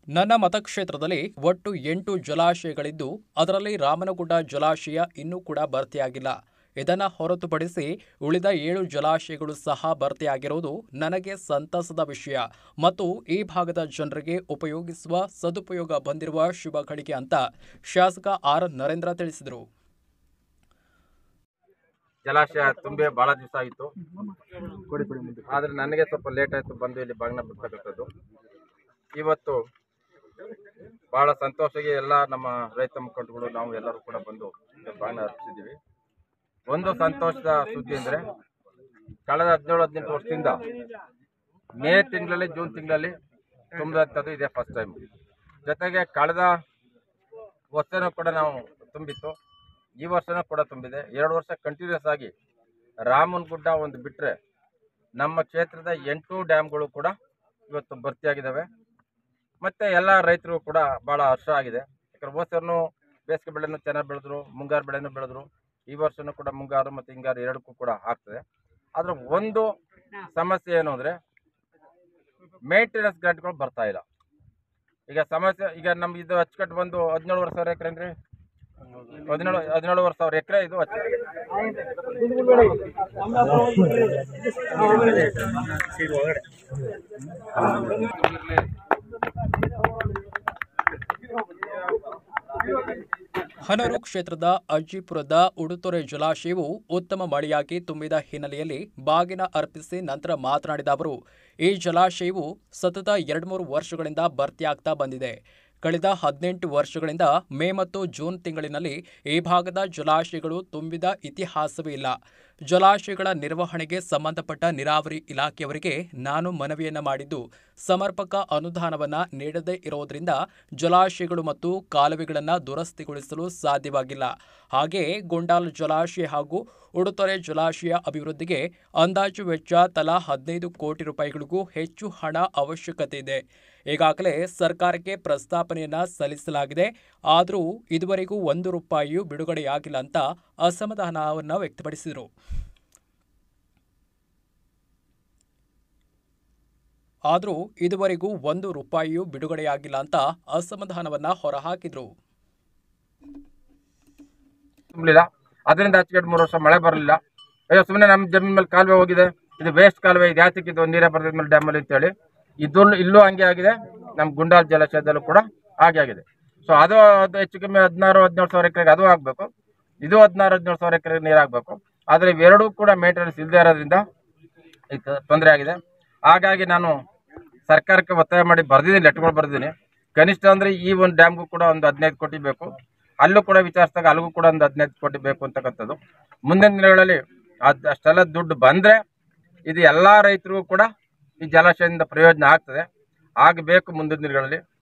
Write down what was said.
ನನ್ನ ಮತಕ್ಷೇತ್ರದಲ್ಲಿ ಒಟ್ಟು ಎಂಟು ಜಲಾಶಯಗಳಿದ್ದು ಅದರಲ್ಲಿ ರಾಮನಗುಡ್ಡ ಜಲಾಶಯ ಇನ್ನೂ ಕೂಡ ಭರ್ತಿಯಾಗಿಲ್ಲ ಇದನ್ನು ಹೊರತುಪಡಿಸಿ ಉಳಿದ ಏಳು ಜಲಾಶಯಗಳು ಸಹ ಭರ್ತಿಯಾಗಿರುವುದು ನನಗೆ ಸಂತಸದ ವಿಷಯ ಮತ್ತು ಈ ಭಾಗದ ಜನರಿಗೆ ಉಪಯೋಗಿಸುವ ಸದುಪಯೋಗ ಬಂದಿರುವ ಶುಭ ಗಳಿಗೆ ಅಂತ ಶಾಸಕ ಆರ್ ನರೇಂದ್ರ ತಿಳಿಸಿದರು ಜಲಾಶಯ ತುಂಬಿ ಬಹಳ ದಿವಸ ಆಗಿತ್ತು ಆದ್ರೆ ನನಗೆ ಸ್ವಲ್ಪ ಲೇಟ್ ಆಯ್ತು ಬಂದು ಇಲ್ಲಿ ಬಾಗಿನ ಬಿಡ್ತಕ್ಕಂಥದ್ದು ಇವತ್ತು ಬಹಳ ಸಂತೋಷವಾಗಿ ಎಲ್ಲ ನಮ್ಮ ರೈತ ಮುಖಂಡಗಳು ನಾವು ಎಲ್ಲರೂ ಕೂಡ ಬಂದು ಬಾಗಿನ ಅರ್ಪಿಸಿದ್ದೀವಿ ಒಂದು ಸಂತೋಷದ ಸುದ್ದಿ ಅಂದರೆ ಕಳೆದ ಹದಿನೇಳು ಹದಿನೆಂಟು ವರ್ಷದಿಂದ ಮೇ ತಿಂಗಳಲ್ಲಿ ಜೂನ್ ತಿಂಗಳಲ್ಲಿ ತುಂಬಿದಂಥದ್ದು ಇದೆ ಫಸ್ಟ್ ಟೈಮ್ ಜೊತೆಗೆ ಕಳೆದ ವರ್ಷನೂ ಕೂಡ ನಾವು ತುಂಬಿತ್ತು ಈ ವರ್ಷನೂ ಕೂಡ ತುಂಬಿದೆ ಎರಡು ವರ್ಷ ಕಂಟಿನ್ಯೂಸ್ ಆಗಿ ರಾಮನಗುಡ್ಡ ಒಂದು ಬಿಟ್ಟರೆ ನಮ್ಮ ಕ್ಷೇತ್ರದ ಎಂಟು ಡ್ಯಾಮ್ಗಳು ಕೂಡ ಇವತ್ತು ಭರ್ತಿಯಾಗಿದ್ದಾವೆ ಮತ್ತು ಎಲ್ಲ ರೈತರು ಕೂಡ ಭಾಳ ಹರ್ಷ ಆಗಿದೆ ಯಾಕಂದ್ರೆ ಹೋದ ವರ್ಷನೂ ಬೇಸಿಗೆ ಬೆಳೆನೂ ಚೆನ್ನಾಗಿ ಬೆಳೆದ್ರು ಮುಂಗಾರು ಬೆಳೆನೂ ಬೆಳೆದ್ರು ಈ ವರ್ಷನೂ ಕೂಡ ಮುಂಗಾರು ಮತ್ತು ಹಿಂಗಾರು ಎರಡಕ್ಕೂ ಕೂಡ ಆಗ್ತದೆ ಆದರೆ ಒಂದು ಸಮಸ್ಯೆ ಏನು ಅಂದರೆ ಮೇಂಟೆನೆನ್ಸ್ ಗ್ರಾಂಟ್ಗಳು ಬರ್ತಾ ಇಲ್ಲ ಈಗ ಸಮಸ್ಯೆ ಈಗ ನಮ್ಗೆ ಇದು ಅಚ್ಚುಕಟ್ಟು ಬಂದು ಹದಿನೇಳುವರೆ ಸಾವಿರ ಎಕರೆ ಅಂದ್ರೆ ಹದಿನೇಳು ಹದಿನೇಳುವರೆ ಸಾವಿರ ಎಕರೆ ಇದು ಅಚ್ಚು ಹನೂರು ಕ್ಷೇತ್ರದ ಅಜ್ಜಿಪುರದ ಉಡುತೊರೆ ಜಲಾಶಯವು ಉತ್ತಮ ಮಳೆಯಾಗಿ ತುಂಬಿದ ಹಿನ್ನೆಲೆಯಲ್ಲಿ ಬಾಗಿನ ಅರ್ಪಿಸಿ ನಂತರ ಮಾತನಾಡಿದ ಅವರು ಈ ಜಲಾಶಯವು ಸತತ ಎರಡ್ಮೂರು ವರ್ಷಗಳಿಂದ ಭರ್ತಿಯಾಗ್ತಾ ಬಂದಿದೆ ಕಳೆದ ಹದಿನೆಂಟು ವರ್ಷಗಳಿಂದ ಮೇ ಮತ್ತು ಜೂನ್ ತಿಂಗಳಿನಲ್ಲಿ ಈ ಭಾಗದ ಜಲಾಶಯಗಳು ತುಂಬಿದ ಇತಿಹಾಸವೇ ಇಲ್ಲ ಜಲಾಶಯಗಳ ನಿರ್ವಹಣೆಗೆ ಸಂಬಂಧಪಟ್ಟ ನೀರಾವರಿ ಇಲಾಖೆಯವರಿಗೆ ನಾನು ಮನವಿಯನ್ನ ಮಾಡಿದ್ದು ಸಮರ್ಪಕ ಅನುದಾನವನ್ನ ನೀಡದೇ ಇರೋದ್ರಿಂದ ಜಲಾಶಯಗಳು ಮತ್ತು ಕಾಲುವೆಗಳನ್ನು ದುರಸ್ತಿಗೊಳಿಸಲು ಸಾಧ್ಯವಾಗಿಲ್ಲ ಹಾಗೆಯೇ ಗೊಂಡಾಲ್ ಜಲಾಶಯ ಹಾಗೂ ಉಡುತೊರೆ ಜಲಾಶಯ ಅಭಿವೃದ್ಧಿಗೆ ಅಂದಾಜು ವೆಚ್ಚ ತಲಾ ಹದಿನೈದು ಕೋಟಿ ರೂಪಾಯಿಗಳಿಗೂ ಹೆಚ್ಚು ಹಣ ಅವಶ್ಯಕತೆ ಇದೆ ಈಗಾಗಲೇ ಸರ್ಕಾರಕ್ಕೆ ಪ್ರಸ್ತಾಪನೆಯನ್ನ ಸಲ್ಲಿಸಲಾಗಿದೆ ಆದರೂ ಇದುವರೆಗೂ ಒಂದು ರೂಪಾಯಿಯೂ ಬಿಡುಗಡೆಯಾಗಿಲ್ಲ ಅಂತ ಅಸಮಾಧಾನವನ್ನು ವ್ಯಕ್ತಪಡಿಸಿದರು ಆದರೂ ಇದುವರೆಗೂ ಒಂದು ರೂಪಾಯಿಯೂ ಬಿಡುಗಡೆಯಾಗಿಲ್ಲ ಅಂತ ಅಸಮಾಧಾನವನ್ನ ಹೊರಹಾಕಿದ್ರು ತುಂಬಲಿಲ್ಲ ಅದರಿಂದ ಆಚೆಗಡೆ ಮೂರು ವರ್ಷ ಮಳೆ ಬರಲಿಲ್ಲ ಅಯ್ಯೋ ಸುಮ್ಮನೆ ನಮ್ಮ ಜಮೀನ್ ಮೇಲೆ ಕಾಲುವೆ ಹೋಗಿದೆ ಇದು ವೇಸ್ಟ್ ಕಾಲುವೆ ಇದು ಯಾತಕ್ಕೆ ಇದು ನೀರೇ ಬರ್ತದ ಮೇಲೆ ಡ್ಯಾಮಲ್ಲಿ ಅಂತೇಳಿ ಇದು ಇಲ್ಲೂ ಹಂಗೆ ಆಗಿದೆ ನಮ್ಮ ಗುಂಡಾಲ್ ಜಲಾಶಯದಲ್ಲೂ ಕೂಡ ಹಾಗೆ ಆಗಿದೆ ಸೊ ಅದು ಅದು ಹೆಚ್ಚು ಕಮ್ಮಿ ಹದಿನಾರು ಹದಿನೇಳು ಸಾವಿರ ಎಕರೆಗೆ ಅದು ಆಗಬೇಕು ಇದು ಹದಿನಾರು ಹದಿನೇಳು ಸಾವಿರ ಎಕರೆಗೆ ನೀರು ಆಗಬೇಕು ಆದರೆ ಇವೆರಡೂ ಕೂಡ ಮೇಂಟೆನೆನ್ಸ್ ಇಲ್ಲದೆ ಇರೋದ್ರಿಂದ ಇದು ತೊಂದರೆ ಆಗಿದೆ ಹಾಗಾಗಿ ನಾನು ಸರ್ಕಾರಕ್ಕೆ ಒತ್ತಾಯ ಮಾಡಿ ಬರ್ದಿದ್ದೀನಿ ಲೆಟ್ರ್ಗಳು ಬರ್ದಿದ್ದೀನಿ ಕನಿಷ್ಠ ಅಂದರೆ ಈ ಒಂದು ಡ್ಯಾಮ್ಗೂ ಕೂಡ ಒಂದು ಹದಿನೈದು ಕೋಟಿ ಬೇಕು ಅಲ್ಲೂ ಕೂಡ ವಿಚಾರಿಸಿದಾಗ ಅಲ್ಲಿಗೂ ಕೂಡ ಒಂದು ಹದಿನೈದು ಕೋಟಿ ಬೇಕು ಅಂತಕ್ಕಂಥದ್ದು ಮುಂದಿನ ದಿನಗಳಲ್ಲಿ ಅದು ಅಷ್ಟೆಲ್ಲ ದುಡ್ಡು ಬಂದರೆ ಇದು ಎಲ್ಲ ರೈತರಿಗೂ ಕೂಡ ಈ ಜಲಾಶಯದಿಂದ ಪ್ರಯೋಜನ ಆಗ್ತದೆ ಆಗಬೇಕು ಮುಂದಿನ ದಿನಗಳಲ್ಲಿ